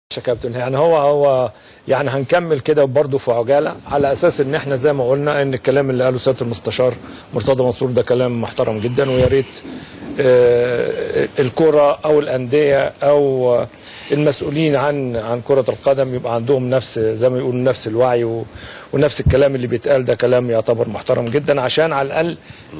يا كابتن يعني هو هو يعني هنكمل كده برضه في عجاله على اساس ان احنا زي ما قلنا ان الكلام اللي قاله سياده المستشار مرتضى منصور ده كلام محترم جدا ويا ريت آه، الكره او الانديه او آه، المسؤولين عن عن كره القدم يبقى عندهم نفس زي ما يقولوا نفس الوعي و- ونفس الكلام اللي بيتقال ده كلام يعتبر محترم جدا عشان على الاقل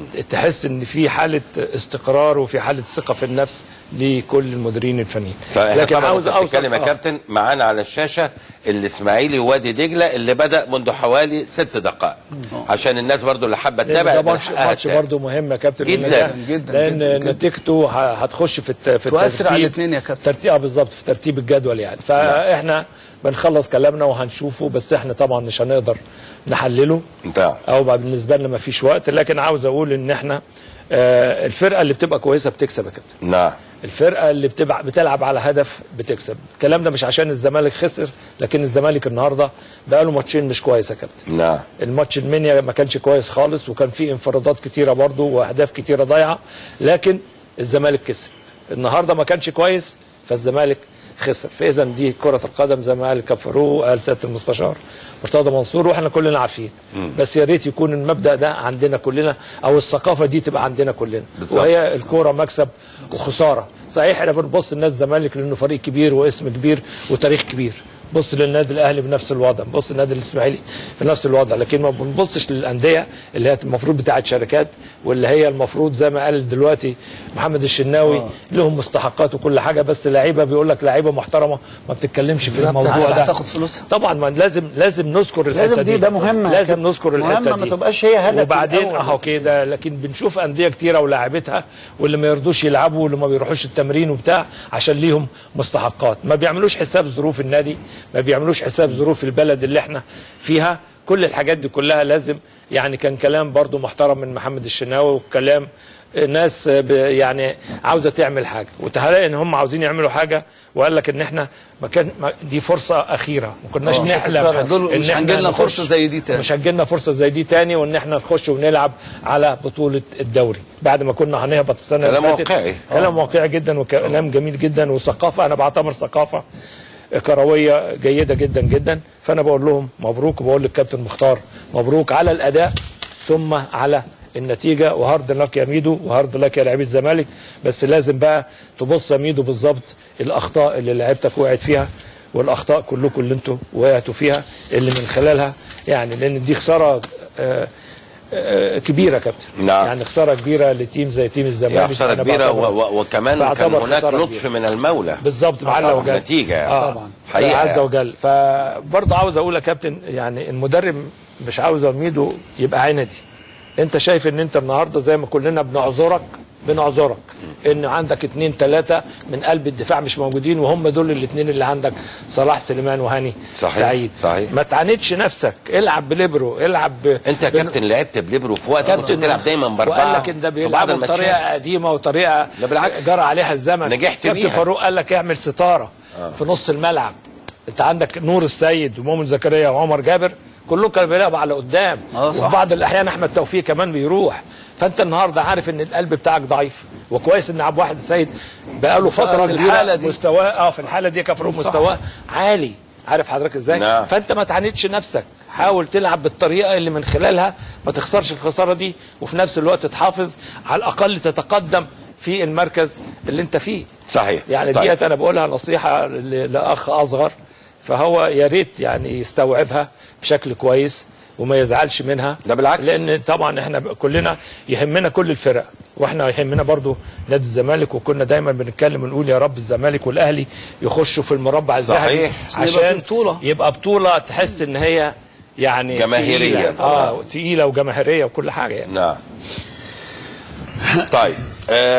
تحس ان في حاله استقرار وفي حاله ثقه في النفس لكل المديرين الفنيين صحيح لكن طبعا عاوز بتتكلم يا آه. كابتن معانا على الشاشه الاسماعيلي ووادي دجله اللي بدا منذ حوالي ست دقائق عشان الناس برضو اللي حابه لأن تتابع ده يبقى ماتش لحقها ماتش تتابع. برضه مهم يا كابتن جداً، لأن ده- جداً، لان جداً، جداً. نتيجته ه- هتخش في الت- في تؤثر على الترتيب- الاتنين يا كابتن. ترتيب آه بالظبط في ترتيب الجدول يعني فاحنا بنخلص كلامنا وهنشوفه بس احنا طبعا مش هنقدر نحلله انت او بقى بالنسبه لنا ما فيش وقت لكن عاوز اقول ان احنا آه، الفرقه اللي بتبقى كويسه بتكسب يا كابتن نعم الفرقه اللي بتبع بتلعب على هدف بتكسب الكلام ده مش عشان الزمالك خسر لكن الزمالك النهارده بقى له ماتشين مش كويس يا كابتن نعم الماتش المنيا ما كانش كويس خالص وكان فيه انفرادات كتيره برضه واهداف كتيره ضايعه لكن الزمالك كسب النهارده ما كانش كويس فالزمالك خسر فاذا دي كره القدم زي ما قال كفروه قال سياده المستشار مرتضى منصور واحنا كلنا عارفين بس يا ريت يكون المبدا ده عندنا كلنا او الثقافه دي تبقى عندنا كلنا بالظبط. وهي الكوره مكسب وخساره صحيح احنا بنبص لنادي الزمالك لانه فريق كبير واسم كبير وتاريخ كبير بص للنادي الاهلي بنفس الوضع بص للنادي الاسماعيلي في نفس الوضع لكن ما بنبصش للانديه اللي هي المفروض بتاعه شركات واللي هي المفروض زي ما قال دلوقتي محمد الشناوي آه. لهم مستحقات وكل حاجه بس لعيبه بيقول لك لعيبه محترمه ما بتتكلمش في بالظبط، الموضوع عايزة ده تاخد فلوسها. طبعا ما لازم لازم نذكر الحته لازم دي دي ده مهم يا لازم كابتن. نذكر مهمة الحته ما دي تبقاش هي هدف وبعدين الأول. اهو كده لكن بنشوف انديه كتيره ولاعبتها واللي ما يرضوش يلعبوا واللي ما بيروحوش التمرين وبتاع عشان ليهم مستحقات ما بيعملوش حساب ظروف النادي ما بيعملوش حساب ظروف البلد اللي احنا فيها كل الحاجات دي كلها لازم يعني كان كلام برضو محترم من محمد الشناوي وكلام ناس ب- يعني عاوزه تعمل حاجه وتهيأ ان هم عاوزين يعملوا حاجه وقال لك ان احنا ما كان ما دي فرصه اخيره ما كناش آه. نحلم دول إن مش إحنا هنجيلنا نخش- فرصة زي دي تاني. مش هتجيلنا فرصه زي دي تاني وان احنا نخش ونلعب على بطوله الدوري بعد ما كنا هنهبط السنه كلام اللي فاتت واقعي. كلام واقعي جدا وكلام جميل جدا وثقافه انا بعتبر ثقافه كرويه جيده جدا جدا فانا بقول لهم مبروك وبقول للكابتن مختار مبروك على الاداء ثم على النتيجه وهارد لك يا ميدو وهارد لك يا لعيبه الزمالك بس لازم بقى تبص يا ميدو بالظبط الاخطاء اللي لعيبتك وقعت فيها والاخطاء كلكم اللي انتوا وقعتوا فيها اللي من خلالها يعني لان دي خساره آه، آه، كبيره يا كابتن نعم. يعني خساره كبيره لتيم زي تيم الزمالك هي خساره أنا كبيره بعتبر- و- و- وكمان كان بعتبر هناك خسارة لطف كبيرة. من المولى بالظبط معانا طبعاً، وجل نتيجة يعني. آه. طبعاً. حقيقة عز يعني. وجل فبرضه عاوز اقول يا كابتن يعني المدرب مش عاوز ميدو يبقى عندي انت شايف ان انت النهارده زي ما كلنا بنعذرك بنعذرك ان عندك اتنين تلاتة من قلب الدفاع مش موجودين وهم دول الاتنين اللي عندك صلاح سليمان وهاني صحيح، سعيد صحيح. ما تعاندش نفسك العب بليبرو العب ب... انت يا بن- كابتن لعبت بليبرو في وقت كنت بتلعب دايما باربعه وقال لك ان ده في بعض بيلعبوا الماتشات. بطريقه قديمه وطريقه لا بالعكس. جرى عليها الزمن نجحت كابتن بيها. فاروق قال لك اعمل ستاره آه. في نص الملعب انت عندك نور السيد ومؤمن زكريا وعمر جابر كلهم كانوا بيلعبوا على قدام آه، صح. وفي بعض الاحيان احمد توفيق كمان بيروح فانت النهارده عارف ان القلب بتاعك ضعيف وكويس ان عبد الواحد السيد بقاله فتره في كبيره الحالة دي. مستواه اه في الحاله دي كفروق مستواه عالي عارف حضرتك ازاي نعم. فانت ما تعاندش نفسك حاول تلعب بالطريقه اللي من خلالها ما تخسرش الخساره دي وفي نفس الوقت تحافظ على الاقل تتقدم في المركز اللي انت فيه صحيح يعني طيب. ديت انا بقولها نصيحه ل- لاخ اصغر فهو يا ريت يعني يستوعبها بشكل كويس وما يزعلش منها ده بالعكس. لان طبعا احنا ب- كلنا يهمنا كل الفرق واحنا يهمنا برضو نادي الزمالك وكنا دايما بنتكلم ونقول يا رب الزمالك والاهلي يخشوا في المربع الذهبي صحيح. عشان يبقى في عشان بطولة. يبقى بطوله تحس ان هي يعني جماهيرية تقيلة. طبعاً. اه تقيله وجماهيريه وكل حاجه يعني نعم طيب آه